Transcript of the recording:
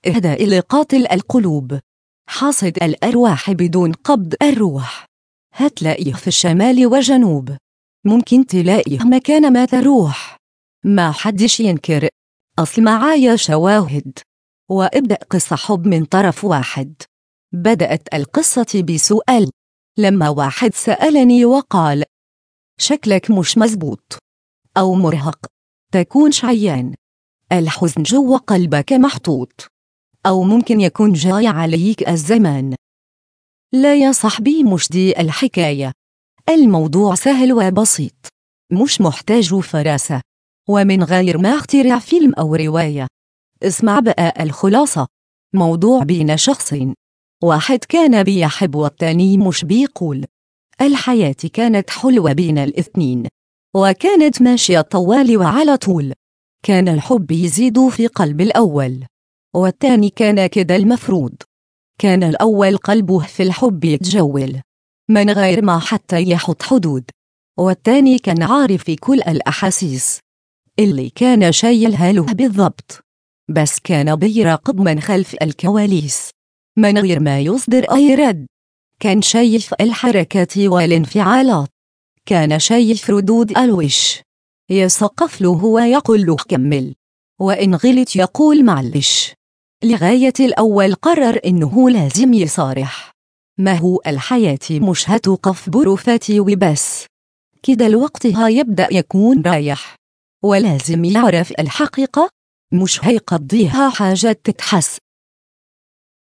اهدأ لقاتل القلوب حاصد الأرواح بدون قبض الروح هتلاقيه في الشمال وجنوب ممكن تلاقيه مكان ما تروح ما حدش ينكر أصل معايا شواهد وابدأ قصة حب من طرف واحد بدأت القصة بسؤال لما واحد سألني وقال شكلك مش مزبوط أو مرهق تكون شعيان الحزن جوا قلبك محطوط أو ممكن يكون جاي عليك الزمان لا يا صاحبي مش دي الحكاية الموضوع سهل وبسيط مش محتاج فراسة ومن غير ما اخترع فيلم أو رواية اسمع بقى الخلاصة موضوع بين شخصين واحد كان بيحب والتاني مش بيقول الحياة كانت حلوة بين الاثنين وكانت ماشية طوال وعلى طول كان الحب يزيد في قلب الأول والتاني كان كده المفروض كان الأول قلبه في الحب يتجول من غير ما حتى يحط حدود والتاني كان عارف في كل الأحاسيس اللي كان شايلها له بالضبط بس كان بيراقب من خلف الكواليس من غير ما يصدر أي رد كان شايف الحركات والانفعالات كان شايف ردود الوش يسقف له ويقول له كمل وإن غلط يقول معلش لغاية الأول قرر إنه لازم يصارح ما هو الحياة مش هتوقف بروفاتي وبس كده الوقت هيبدأ يكون رايح ولازم يعرف الحقيقة مش هيقضيها حاجات تتحس